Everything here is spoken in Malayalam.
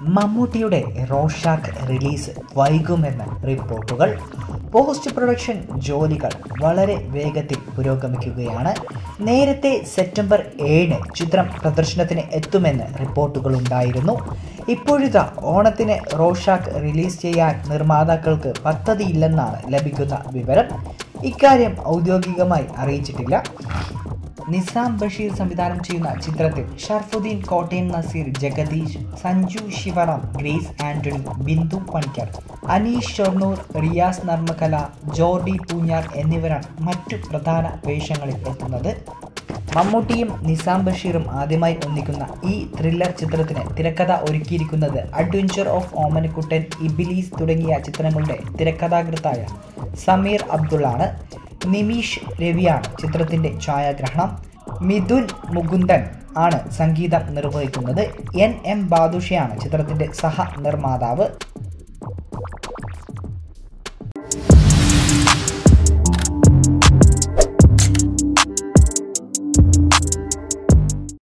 മമ്മൂട്ടിയുടെ റോഷാക്ക് റിലീസ് വൈകുമെന്ന് റിപ്പോർട്ടുകൾ പോസ്റ്റ് പ്രൊഡക്ഷൻ ജോലികൾ വളരെ വേഗത്തിൽ പുരോഗമിക്കുകയാണ് നേരത്തെ സെപ്റ്റംബർ ഏഴിന് ചിത്രം പ്രദർശനത്തിന് എത്തുമെന്ന് റിപ്പോർട്ടുകളുണ്ടായിരുന്നു ഇപ്പോഴിതാ ഓണത്തിന് റോഷാക്ക് റിലീസ് ചെയ്യാൻ നിർമ്മാതാക്കൾക്ക് പദ്ധതിയില്ലെന്നാണ് ലഭിക്കുന്ന വിവരം ഇക്കാര്യം ഔദ്യോഗികമായി അറിയിച്ചിട്ടില്ല നിസാം ബഷീർ സംവിധാനം ചെയ്യുന്ന ചിത്രത്തിൽ Sharafudheen Kottayam Nazeer Jagadish Sanju Sivaram Grace Antony Bindu Panicker Aneesh Shoranur Riyas Narmakala Jordi Poonjar എന്നിവരാണ് മറ്റു പ്രധാന വേഷങ്ങളിൽ എത്തുന്നത് മമ്മൂട്ടിയും നിസാം ബഷീറും ആദ്യമായി ഒന്നിക്കുന്ന ഈ ത്രില്ലർ ചിത്രത്തിന് തിരക്കഥ ഒരുക്കിയിരിക്കുന്നത് അഡ്വഞ്ചർ ഓഫ് ഓമനക്കുട്ടൻ ഇബിലീസ് തുടങ്ങിയ ചിത്രങ്ങളുടെ തിരക്കഥാകൃത്തായ സമീർ അബ്ദുള്ളാണ് നിമീഷ് രവിയാണ് ചിത്രത്തിന്റെ ഛായാഗ്രഹണം മിഥുൻ മുകുന്ദൻ ആണ് സംഗീതം നിർവഹിക്കുന്നത് എൻ എം ബാദുഷയാണ് ചിത്രത്തിന്റെ സഹ നിർമ്മാതാവ്